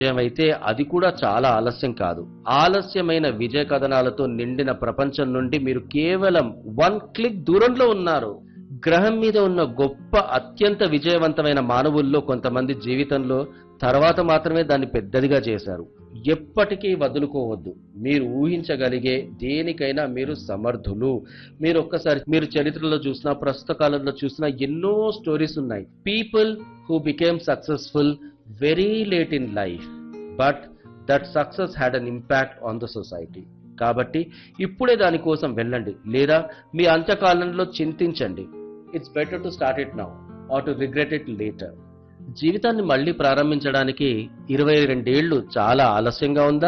విజయం అయితే అది కూడా చాలా ఆలస్యం కాదు ఆలస్యమైన విజయ కథనాలతో నిండిన ప్రపంచం నుండి మీరు కేవలం వన్ క్లిక్ దూరంలో ఉన్నారు గ్రహం మీద ఉన్న గొప్ప అత్యంత విజయవంతమైన మానవుల్లో కొంతమంది జీవితంలో తర్వాత మాత్రమే దాన్ని పెద్దదిగా చేశారు ఎప్పటికీ వదులుకోవద్దు మీరు ఊహించగలిగే దేనికైనా మీరు సమర్థులు మీరు ఒక్కసారి మీరు చరిత్రలో చూసినా ప్రస్తుత కాలంలో చూసినా ఎన్నో స్టోరీస్ ఉన్నాయి people who became successful very late in life but that success had an impact on the society కాబట్టి ఇప్పుడే దానికోసం వెళ్ళండి లేదా మీ అంత్యకాలంలో చింతించండి it's better to start it now or to regret it later జీవితాన్ని మళ్ళీ ప్రారంభించడానికి ఇరవై రెండేళ్లు చాలా ఆలస్యంగా ఉందా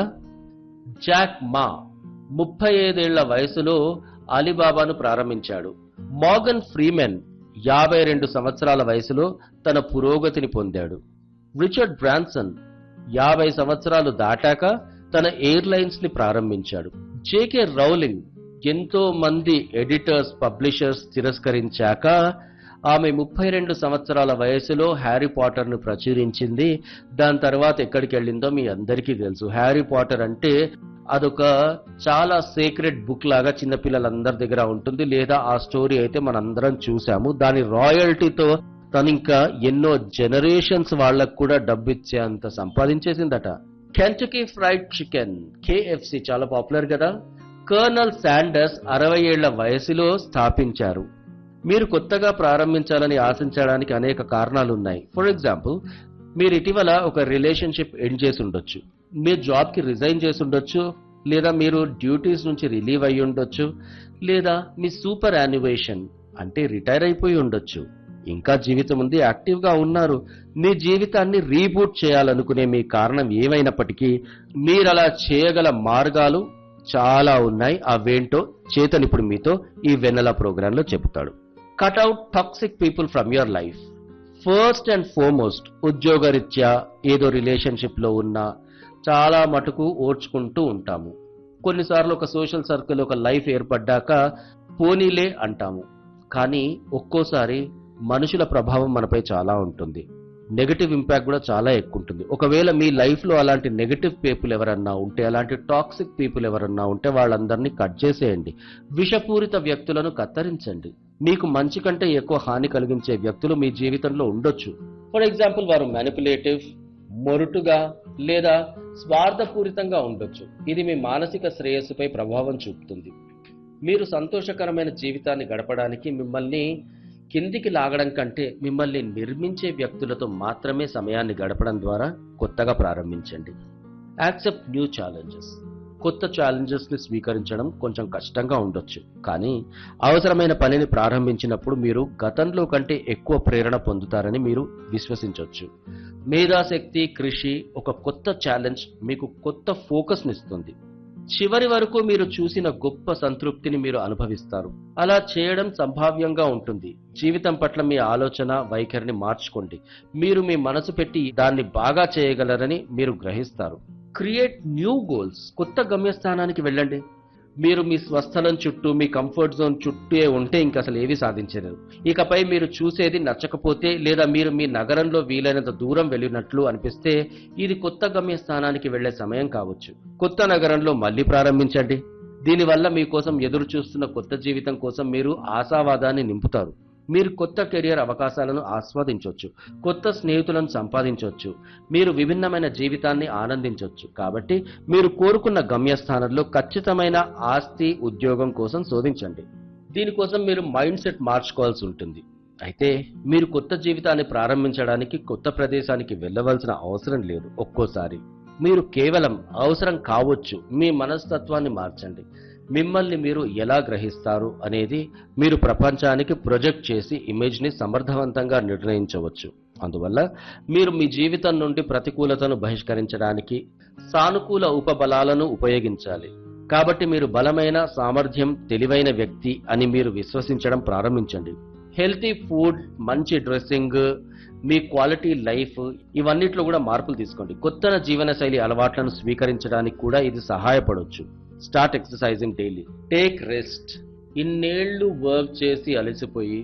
జాక్ మా ముప్పై ఐదేళ్ల వయసులో అలీబాబాను ప్రారంభించాడు మార్గన్ ఫ్రీమెన్ యాభై రెండు సంవత్సరాల వయసులో తన పురోగతిని పొందాడు రిచర్డ్ బ్రాన్సన్ యాభై సంవత్సరాలు దాటాక తన ఎయిర్లైన్స్ ని ప్రారంభించాడు జేకే రౌలింగ్ ఎంతో మంది ఎడిటర్స్ పబ్లిషర్స్ తిరస్కరించాక ఆమె ముప్పై రెండు సంవత్సరాల వయసులో హ్యారీ పాటర్ ను ప్రచురించింది దాని తర్వాత ఎక్కడికి వెళ్ళిందో మీ అందరికీ తెలుసు హ్యారీ పాటర్ అంటే అదొక చాలా సీక్రెట్ బుక్ లాగా చిన్నపిల్లలందరి దగ్గర ఉంటుంది లేదా ఆ స్టోరీ అయితే మనందరం చూసాము దాని రాయల్టీతో తను ఇంకా ఎన్నో జనరేషన్స్ వాళ్ళకు కూడా డబ్బు ఇచ్చేంత సంపాదించేసిందట కెంటకీ ఫ్రైడ్ చికెన్ కేఎఫ్సి చాలా పాపులర్ కదా కర్నల్ శాండర్స్ అరవై ఏళ్ల వయసులో స్థాపించారు మీరు కొత్తగా ప్రారంభించాలని ఆశించడానికి అనేక కారణాలు ఉన్నాయి ఫర్ ఎగ్జాంపుల్ మీరు ఇటీవల ఒక రిలేషన్షిప్ ఎండ్ చేసి ఉండొచ్చు మీరు జాబ్ కి రిజైన్ చేసి ఉండొచ్చు లేదా మీరు డ్యూటీస్ నుంచి రిలీవ్ అయ్యి ఉండొచ్చు లేదా మీ సూపర్ యాన్యువేషన్ అంటే రిటైర్ అయిపోయి ఉండొచ్చు ఇంకా జీవితం ఉంది యాక్టివ్ గా ఉన్నారు మీ జీవితాన్ని రీబూట్ చేయాలనుకునే మీ కారణం ఏమైనప్పటికీ మీరు అలా చేయగల మార్గాలు చాలా ఉన్నాయి అవేంటో చేతన్ ఇప్పుడు మీతో ఈ వెన్నెల ప్రోగ్రామ్ లో చెబుతాడు cut out toxic people from your life first and foremost ఉద్యోగరీత్యా ఏదో రిలేషన్షిప్ లో ఉన్నా చాలా మటుకు ఓర్చుకుంటూ ఉంటాము కొన్నిసార్లు ఒక సోషల్ సర్కిల్ ఒక లైఫ్ ఏర్పడ్డాక పోనీలే అంటాము కానీ ఒక్కోసారి మనుషుల ప్రభావం మనపై చాలా ఉంటుంది నెగటివ్ ఇంపాక్ట్ కూడా చాలా ఎక్కువ ఉంటుంది ఒకవేళ మీ లైఫ్ లో అలాంటి నెగటివ్ పీపుల్ ఎవరన్నా ఉంటే అలాంటి టాక్సిక్ పీపుల్ ఎవరన్నా ఉంటే వాళ్ళందరినీ కట్ చేసేయండి విషపూరిత వ్యక్తులను కత్తరించండి మీకు మంచి కంటే ఎక్కువ హాని కలిగించే వ్యక్తులు మీ జీవితంలో ఉండొచ్చు ఫర్ ఎగ్జాంపుల్ వారు మ్యానిపులేటివ్ మొరుటుగా లేదా స్వార్థపూరితంగా ఉండొచ్చు ఇది మీ మానసిక శ్రేయస్సుపై ప్రభావం చూపుతుంది మీరు సంతోషకరమైన జీవితాన్ని గడపడానికి మిమ్మల్ని కిందికి లాగడం కంటే మిమ్మల్ని నిర్మించే వ్యక్తులతో మాత్రమే సమయాన్ని గడపడం ద్వారా కొత్తగా ప్రారంభించండి యాక్సెప్ట్ న్యూ ఛాలెంజెస్ కొత్త ఛాలెంజెస్ ని స్వీకరించడం కొంచెం కష్టంగా ఉండొచ్చు కానీ అవసరమైన పనిని ప్రారంభించినప్పుడు మీరు గతంలో కంటే ఎక్కువ ప్రేరణ పొందుతారని మీరు విశ్వసించవచ్చు మేధాశక్తి కృషి ఒక కొత్త ఛాలెంజ్ మీకు కొత్త ఫోకస్ నిస్తుంది చివరి వరకు మీరు చూసిన గొప్ప సంతృప్తిని మీరు అనుభవిస్తారు అలా చేయడం సంభావ్యంగా ఉంటుంది జీవితం పట్ల మీ ఆలోచన వైఖరిని మార్చుకోండి మీరు మీ మనసు పెట్టి దాన్ని బాగా చేయగలరని మీరు గ్రహిస్తారు క్రియేట్ న్యూ గోల్స్ కొత్త గమ్యస్థానానికి వెళ్ళండి మీరు మీ స్వస్థలం చుట్టూ మీ కంఫర్ట్ జోన్ చుట్టూ ఉంటే ఇంక అసలు ఏవి సాధించలేరు ఇకపై మీరు చూసేది నచ్చకపోతే లేదా మీరు మీ నగరంలో వీలైనంత దూరం వెళ్ళినట్లు అనిపిస్తే ఇది కొత్త గమ్యస్థానానికి వెళ్లే సమయం కావచ్చు కొత్త నగరంలో మళ్ళీ ప్రారంభించండి దీనివల్ల మీకోసం ఎదురు చూస్తున్న కొత్త జీవితం కోసం మీరు ఆశావాదాన్ని నింపుతారు మీరు కొత్త కెరియర్ అవకాశాలను ఆస్వాదించవచ్చు కొత్త స్నేహితులను సంపాదించవచ్చు మీరు విభిన్నమైన జీవితాన్ని ఆనందించవచ్చు కాబట్టి మీరు కోరుకున్న గమ్యస్థానంలో ఖచ్చితమైన ఆస్తి ఉద్యోగం కోసం శోధించండి దీనికోసం మీరు మైండ్ సెట్ మార్చుకోవాల్సి ఉంటుంది అయితే మీరు కొత్త జీవితాన్ని ప్రారంభించడానికి కొత్త ప్రదేశానికి వెళ్ళవలసిన అవసరం లేదు ఒక్కోసారి మీరు కేవలం అవసరం కావచ్చు మీ మనస్తత్వాన్ని మార్చండి మిమ్మల్ని మీరు ఎలా గ్రహిస్తారు అనేది మీరు ప్రపంచానికి ప్రొజెక్ట్ చేసి ఇమేజ్ని సమర్థవంతంగా నిర్ణయించవచ్చు అందువల్ల మీరు మీ జీవితం నుండి ప్రతికూలతను బహిష్కరించడానికి సానుకూల ఉపబలాలను ఉపయోగించాలి కాబట్టి మీరు బలమైన సామర్థ్యం తెలివైన వ్యక్తి అని మీరు విశ్వసించడం ప్రారంభించండి హెల్తీ ఫుడ్ మంచి డ్రెస్సింగ్ మీ క్వాలిటీ లైఫ్ ఇవన్నిట్లో కూడా మార్పులు తీసుకోండి కొత్త జీవనశైలి అలవాట్లను స్వీకరించడానికి కూడా ఇది సహాయపడవచ్చు start exercising daily take rest ఇన్నేళ్లు వర్క్ చేసి అలసిపోయి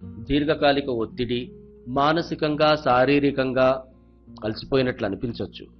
దీర్ఘకాలిక ఒత్తిడి మానసికంగా శారీరకంగా అలసిపోయినట్లు అనిపించవచ్చు